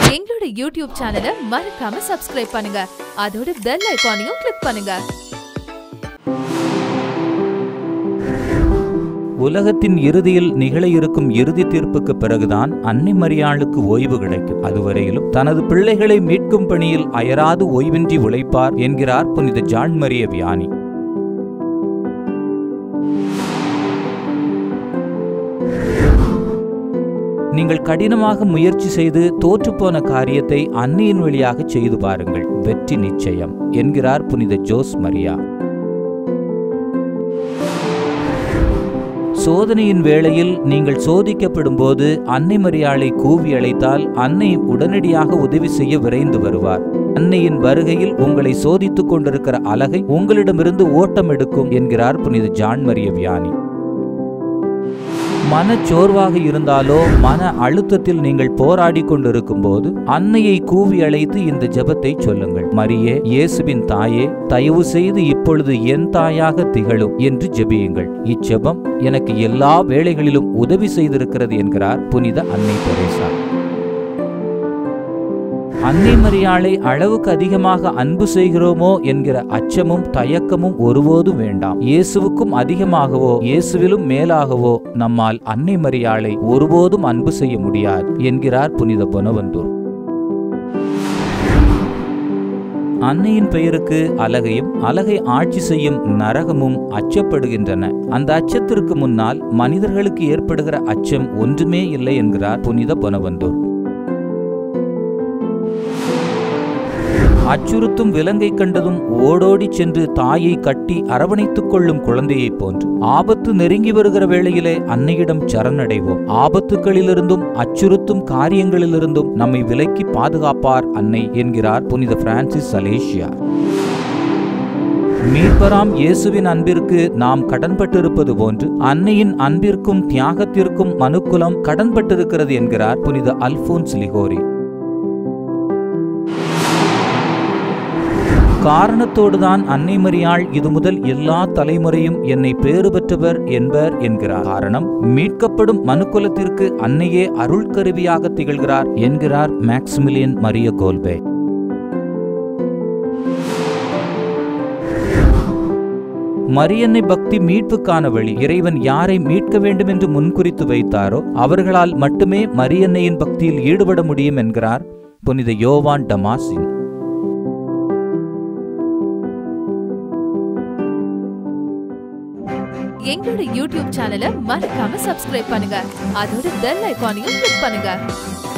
எங்களோட யூடியூப் சேனலை மறக்காம சப்ஸ்கிரைப் பண்ணுங்க அதோட பெல் ஐகானையும் கிளிக் பண்ணுங்க உலகத்தின் இறுதியில் நிகழ இருக்கும் இறுதி தீர்ப்புக்கு பிறகுதான் அன்னை மரியாளுக்கு ஓய்வு கிடைக்கும் அதுவரையிலும் தனது பிள்ளைகளை மீட்கும் பணியில் அயராது ஓய்வின்றி உழைப்பார் என்கிறார் புனித ஜான் மரிய வியானி நீங்கள் கடினமாக முயற்சி செய்து தோற்றுப்போன காரியத்தை அன்னையின் வழியாக செய்து பாருங்கள் வெற்றி நிச்சயம் என்கிறார் புனித ஜோஸ் மரியா சோதனையின் வேளையில் நீங்கள் சோதிக்கப்படும் போது அன்னை மரியாளை கூவி அழைத்தால் அன்னை உடனடியாக உதவி செய்ய விரைந்து வருவார் அன்னையின் வருகையில் உங்களை சோதித்துக் கொண்டிருக்கிற அலகை உங்களிடமிருந்து ஓட்டம் எடுக்கும் என்கிறார் புனித ஜான் மரிய வியானி மனச்சோர்வாக இருந்தாலோ மன அழுத்தத்தில் நீங்கள் போராடி கொண்டிருக்கும் போது அன்னையை கூவி அழைத்து இந்த ஜெபத்தை சொல்லுங்கள் மரியே இயேசுவின் தாயே தயவு செய்து இப்பொழுது என் தாயாக திகழும் என்று ஜெபியுங்கள் இச்செபம் எனக்கு எல்லா வேளைகளிலும் உதவி செய்திருக்கிறது என்கிறார் புனித அன்னை தெரேசா அன்னை மரியாளை அளவுக்கு அதிகமாக அன்பு செய்கிறோமோ என்கிற அச்சமும் தயக்கமும் ஒருபோதும் வேண்டாம் இயேசுவுக்கும் அதிகமாகவோ இயேசுவிலும் மேலாகவோ நம்மால் அன்னை மரியாளை ஒருபோதும் அன்பு செய்ய முடியாது என்கிறார் புனித பொனவந்தூர் அன்னையின் பெயருக்கு அலகையும் அலகை ஆட்சி செய்யும் நரகமும் அச்சப்படுகின்றன அந்த அச்சத்திற்கு முன்னால் மனிதர்களுக்கு ஏற்படுகிற அச்சம் ஒன்றுமே இல்லை என்கிறார் புனித பொனவந்தூர் அச்சுறுத்தும் விலங்கை கண்டதும் ஓடோடி சென்று தாயை கட்டி அரவணைத்துக் கொள்ளும் குழந்தையைப் போன்று ஆபத்து நெருங்கி வருகிற வேளையிலே அன்னையிடம் சரணடைவோம் ஆபத்துகளிலிருந்தும் அச்சுறுத்தும் காரியங்களிலிருந்தும் நம்மை விலக்கி பாதுகாப்பார் அன்னை என்கிறார் புனித பிரான்சிஸ் அலேஷியா மீட்பராம் இயேசுவின் அன்பிற்கு நாம் கடன்பட்டிருப்பது போன்று அன்னையின் அன்பிற்கும் தியாகத்திற்கும் மனுக்குலம் கடன்பட்டிருக்கிறது என்கிறார் புனித அல்போன்ஸ் லிகோரி காரணத்தோடுதான் அன்னை மரியாள் இது முதல் எல்லா தலைமுறையும் என்னை பேறு பெற்றவர் என்பர் என்கிறார் காரணம் மீட்கப்படும் மனுக்குலத்திற்கு அன்னையே அருள் கருவியாக திகழ்கிறார் என்கிறார் மேக்சிமிலியன் மரிய கோல்பே மரியன்னை பக்தி மீட்புக்கான வழி இறைவன் யாரை மீட்க வேண்டும் என்று முன்குறித்து வைத்தாரோ அவர்களால் மட்டுமே மரியன்னையின் பக்தியில் ஈடுபட முடியும் என்கிறார் புனித யோவான் டமாசின் எங்களோட யூடியூப் சேனலை மறக்காம சப்ஸ்கிரைப் பண்ணுங்க அதோட பெல் ஐகானையும் கிளிக் பண்ணுங்க